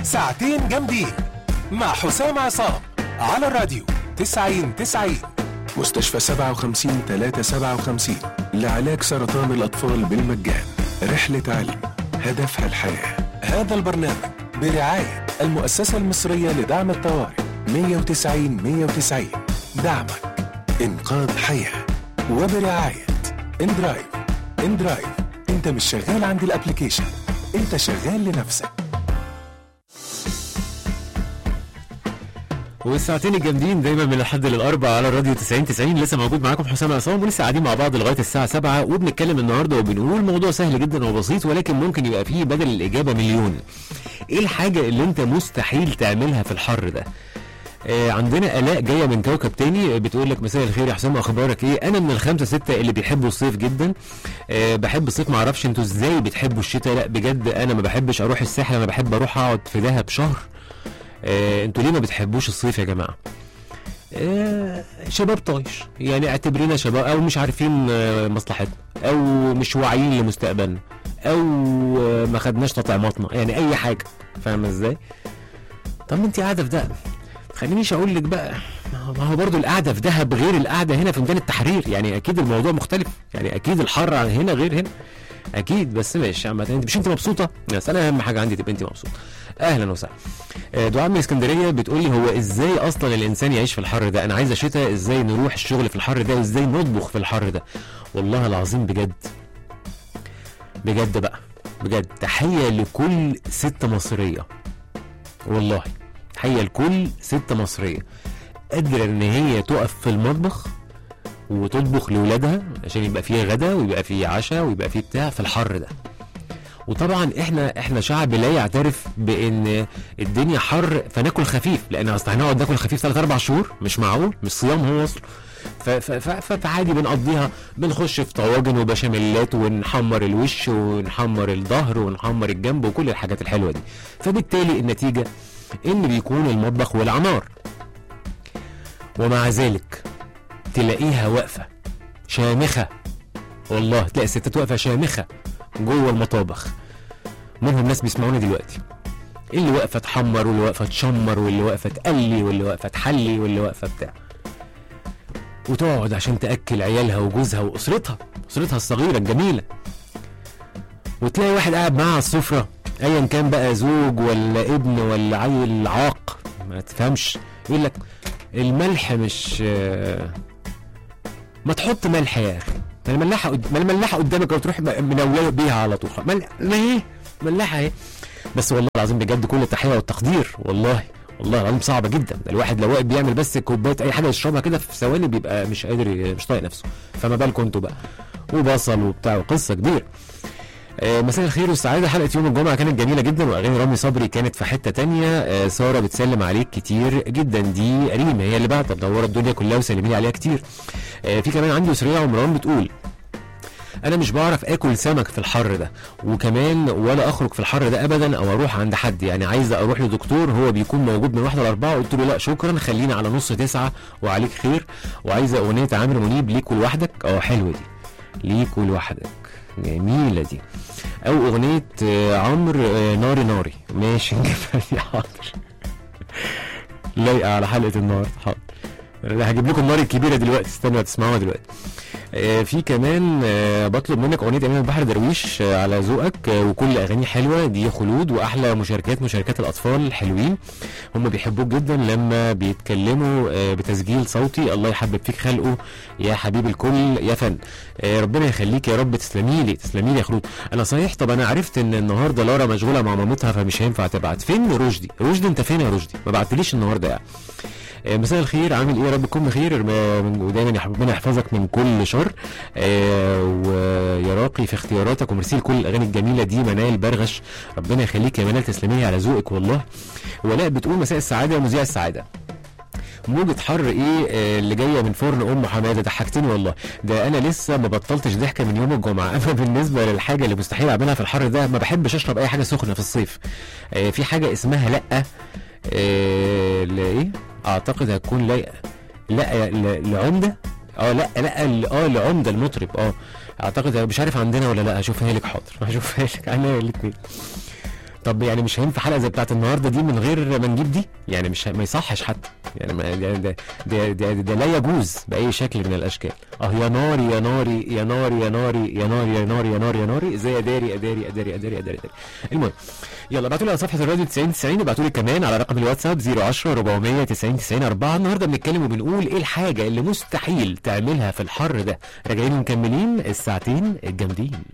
ساعتين جامدين مع حسام عصام على الراديو 90 90 مستشفى 57 357 لعلاج سرطان الأطفال بالمجان رحلة علم هدفها الحياة هذا البرنامج برعاية المؤسسة المصرية لدعم الطوارئ 190 190 دعمك إنقاذ حياة وبرعاية اندرايف اندرايف انت مش شغال عند الابليكيشن انت شغال لنفسك والساعتين الجامدين دايما من الحد للاربع على الراديو 90 90 لسه موجود معاكم حسام عصام ولسه قاعدين مع بعض لغايه الساعه 7 وبنتكلم النهارده وبنقول موضوع سهل جدا وبسيط ولكن ممكن يبقى فيه بدل الاجابه مليون ايه الحاجه اللي انت مستحيل تعملها في الحر ده آه عندنا الاء جايه من كوكب تاني بتقول لك مساء الخير يا حسام اخبارك ايه انا من الخمسه سته اللي بيحبوا الصيف جدا آه بحب الصيف ما اعرفش انتوا ازاي بتحبوا الشتاء لا بجد انا ما بحبش اروح الساحل انا بحب اروح اقعد في دهب شهر آه انتوا ليه ما بتحبوش الصيف يا جماعه آه شباب طايش يعني اعتبرينا شباب او مش عارفين آه مصلحتنا او مش واعيين لمستقبلنا او آه ما خدناش تطعيماتنا يعني اي حاجه فاهم ازاي طب ما انت قاعده في دهب خلينيش اقول لك بقى ما هو برضو القعده في دهب غير القعده هنا في ميدان التحرير يعني اكيد الموضوع مختلف يعني اكيد الحر هنا غير هنا اكيد بس ماشي عامه انت مش انت مبسوطه بس انا اهم حاجه عندي تبقى انت مبسوطه اهلا وسهلا آه، دعاء من اسكندريه بتقول لي هو ازاي اصلا الانسان يعيش في الحر ده انا عايزه شتاء ازاي نروح الشغل في الحر ده وازاي نطبخ في الحر ده والله العظيم بجد بجد بقى بجد تحيه لكل ست مصريه والله تحيه لكل ست مصريه قادره ان هي تقف في المطبخ وتطبخ لاولادها عشان يبقى فيه غدا ويبقى فيه عشاء ويبقى فيه بتاع في الحر ده وطبعا احنا احنا شعب لا يعترف بان الدنيا حر فناكل خفيف لان اصل هنقعد ناكل خفيف ثلاث اربع شهور مش معقول مش صيام هو اصلا ف- ف- ف- فعادي بنقضيها بنخش في طواجن وبشاميلات ونحمر الوش ونحمر الظهر ونحمر الجنب وكل الحاجات الحلوه دي فبالتالي النتيجه ان بيكون المطبخ ولع نار ومع ذلك تلاقيها واقفه شامخه والله تلاقي الستات واقفه شامخه جوه المطابخ منهم ناس بيسمعوني دلوقتي اللي واقفه تحمر واللي واقفه تشمر واللي واقفه تقلي واللي واقفه تحلي واللي واقفه بتاع وتقعد عشان تاكل عيالها وجوزها واسرتها اسرتها الصغيره الجميله وتلاقي واحد قاعد معاها على السفره ايا كان بقى زوج ولا ابن ولا عيل عاق ما تفهمش يقول لك الملح مش آه، ما تحط ملح يا اخي ما الملاحه قد... ما الملاحه قدامك وتروح منوله بيها على طول مل... ما ايه ملاحه اهي بس والله العظيم بجد كل التحيه والتقدير والله والله العظيم صعبه جدا ده الواحد لو واقف بيعمل بس كوبايه اي حاجه يشربها كده في ثواني بيبقى مش قادر ي- مش طايق نفسه فما بالكم انتوا بقى وبصل وبتاع وقصه كبيره آه، مساء الخير والسعادة حلقة يوم الجمعة كانت جميلة جدا وأغاني رامي صبري كانت في حتة تانية آه، سارة بتسلم عليك كتير جدا دي ريم هي اللي بعتها منورة الدنيا كلها وسلمي لي عليها كتير آه، في كمان عندي أسرية عمران بتقول انا مش بعرف اكل سمك في الحر ده وكمان ولا اخرج في الحر ده ابدا او اروح عند حد يعني عايزه اروح لدكتور هو بيكون موجود من واحده لاربعه قلت له لا شكرا خلينا على نص تسعه وعليك خير وعايزه اغنيه عامر منيب ليك ولوحدك اه حلوه دي ليك ولوحدك جميله دي او اغنيه آه، عمرو آه، ناري ناري ماشي نجيبها دي حاضر لايقه على حلقه النهارده حاضر انا هجيب لكم النار الكبيره دلوقتي استنوا تسمعوها دلوقتي آه، في كمان آه، بطلب منك اغنيه امين البحر درويش آه، على ذوقك آه، وكل اغاني حلوه دي خلود واحلى مشاركات مشاركات الاطفال الحلوين هم بيحبوك جدا لما بيتكلموا آه، بتسجيل صوتي الله يحبب فيك خلقه يا حبيب الكل يا فن آه، ربنا يخليك يا رب تسلمي لي تسلمي لي يا خلود انا صحيح طب انا عرفت ان النهارده لارا مشغوله مع مامتها فمش هينفع تبعت فين رشدي رشدي انت فين يا رشدي ما بعتليش النهارده يعني آه، مساء الخير عامل ايه يا رب تكون بخير آه، من- ودايما يا ربنا يحفظك من كل شر آه، ويا راقي في اختياراتك وميرسي لكل الاغاني الجميله دي منال برغش ربنا يخليك يا منال تسلمي لي على ذوقك والله ولاء بتقول مساء السعاده ومذيع السعاده موجة حر ايه آه، اللي جايه من فرن ام حماده ضحكتني والله ده انا لسه ما بطلتش ضحكه من يوم الجمعه اما بالنسبه للحاجه اللي مستحيل اعملها في الحر ده ما بحبش اشرب اي حاجه سخنه في الصيف آه، في حاجه اسمها لا آه، لايه اعتقد هتكون لايقه لا ل- لعمده اه لا لا ال- اه لعمده المطرب اه اعتقد مش عارف عندنا ولا لا هشوفها لك حاضر هشوفها لك انا الاثنين طب يعني مش هينفع حلقه زي بتاعت النهارده دي من غير ما نجيب دي يعني مش ه- ما يصحش حتى يعني ما ده ده, ده, ده, ده لا يجوز باي شكل من الاشكال اه يا ناري يا ناري يا ناري يا ناري يا ناري يا ناري يا ناري يا ناري ازاي اداري اداري اداري اداري اداري, أداري. المهم يلا ابعتوا لي على صفحه الراديو 90 90 ابعتوا لي كمان على رقم الواتساب 010 400 90 90 4 النهارده بنتكلم وبنقول ايه الحاجه اللي مستحيل تعملها في الحر ده راجعين ومكملين الساعتين الجامدين